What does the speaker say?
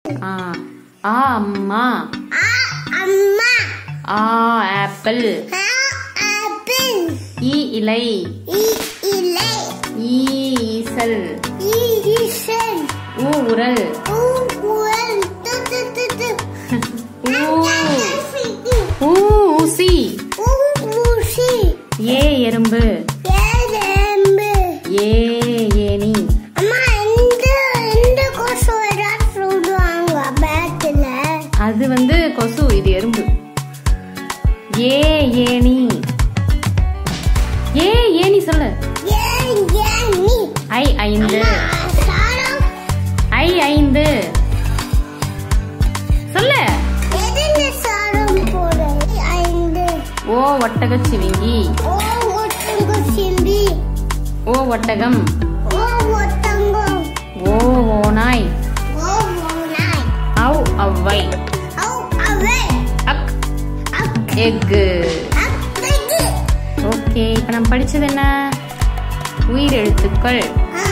ஆ ஆ அம்மா ஆ அம்மா ஆ ஆப்பிள் ஆ ஆப்பிள் ஈ இலை இ இலை ஈ ஈசல் இ ஈசன் ஊ உரல் ஊ உரல் து து து து ஊ ஊ ஊசி ஊ ஊசி ஏ எறும்பு ஏதேம்பு ஏ ஏனி அம்மா இந்த இந்த கொசு ஏதாவது சொல்லுவாங்க பேட்டில் அது வந்து கொசு இது எறும்பு ஏ ஏனி ஏ ஏனி சொல்லு ஏன் ஏன் நீ ஐ ஐந்து அம்மா சாரம் ஐ ஐந்து சொல்லு எதுன்னு சாரம் போட ஐந்து ஓ ஒட்டக சிவிங்கி ஓ ஒட்டங்க சிம்பி ஓ ஒட்டகம் ஓ ஒட்டங்கம் ஓ ஓநாய் ஓ ஓனாய் ஔ ஔவை ஓ அவை அக் அக் எக்கு அக்கு ஓகே இப்போ நம்ம படிச்சது என்ன உயிர் எழுத்துக்கள் ஆ